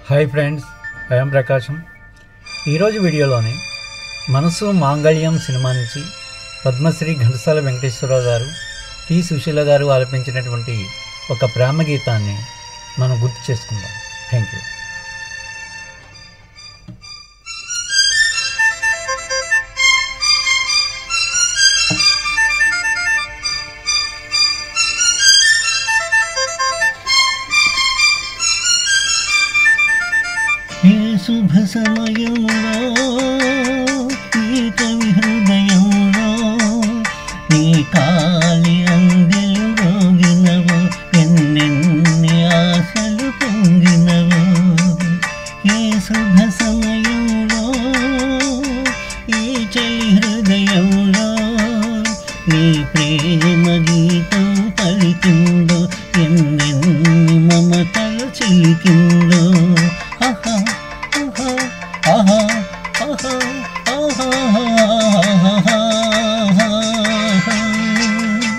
hi friends I'm ప్రకాశం ఈరోజు వీడియోలోని మనసు మాంగళ్యం సినిమా నుంచి పద్మశ్రీ ఘంటసాల వెంకటేశ్వరరావు గారు పి సుశీల గారు ఆలపించినటువంటి ఒక ప్రేమ గీతాన్ని మనం గుర్తు చేసుకుందాం థ్యాంక్ యూ ఏ శుభ సమయంలో ఈ కవి హృదయంలో నీ కాలి అందెలు రోగినవు ఎన్నెన్ని ఆశలు పొంగినవు ఏ శుభ సమయంలో ఈ చలి హృదయంలో నీ ప్రేమ గీతం పలికిందో ఎన్నెన్ని మమతలు చిలికిందో ఆహా ఆహా ఆహా ఆహా ఆహా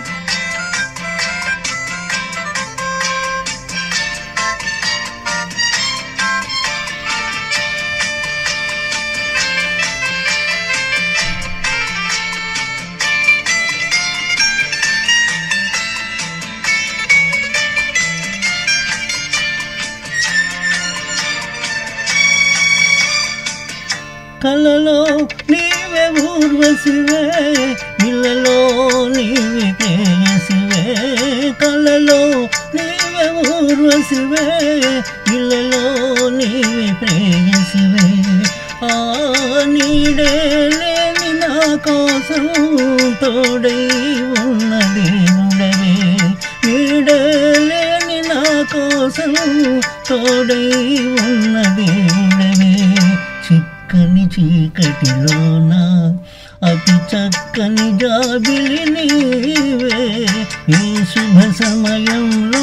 కలలో నీవే ఊర్వశివే ఇళ్ళలో నీవే ప్రేయసివే కలలో నీవే ఊర్వశివే ఇళ్ళలో నీవే ప్రేయసివే ఆ నీడే లేని నా కోసం తోడై ఉన్న దేవుడవే నీడే లేని నా కోసం తోడై ఉన్న దేవుడవే చిక్కని చీకటిలోన అతి చక్కని జాబిలి నీవే ఈ శుభ సమయంలో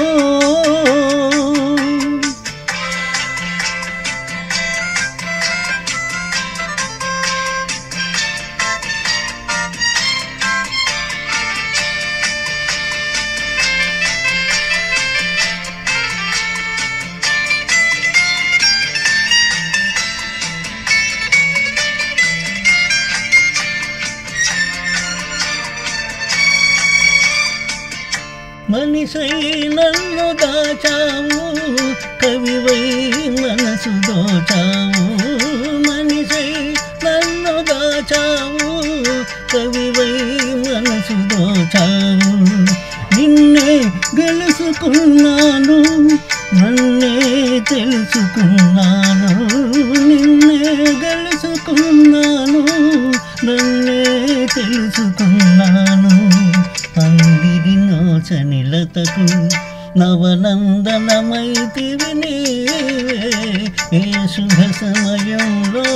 మనిషై నన్ను దాచావు కవివై మనసు దోచావు మనిషై నన్ను దాచావు కవివై మనసు దోచావు నిన్నే గెలుచుకున్నాను నన్నే తెలుసుకున్నాను నిన్నే గెలుచుకున్నాను నన్నే తెలుసుకున్నాను అందిరి నోచని లతకు నవనందనమైతివి నీవే ఏ శుభ సమయంలో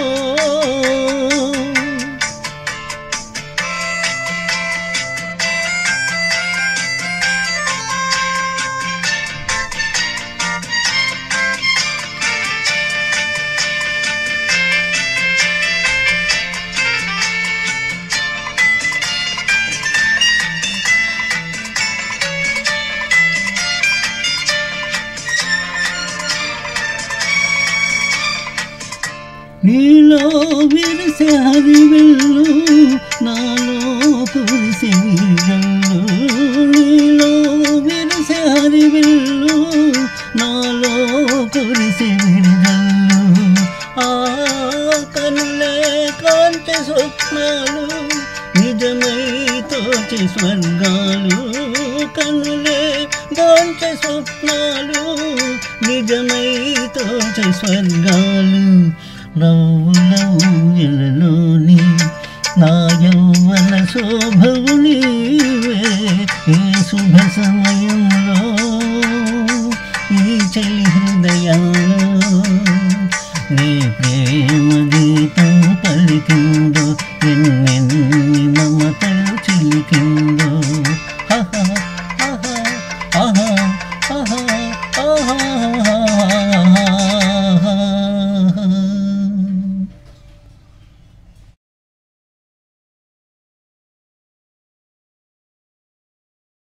నీలో విరిసే హరివెల్లు నాలో కురిసే విరల్లు నీలో విరిసే హరివెల్లు నాలో కురిసే విరల్లు ఆ కనులే కాంతి స్వప్నాలు నిజమై తోచి స్వర్గాలు కనులే కాంతి స్వప్నాలు నిజమై తోచి స్వర్గాలు నవ్వుల ఊయలలో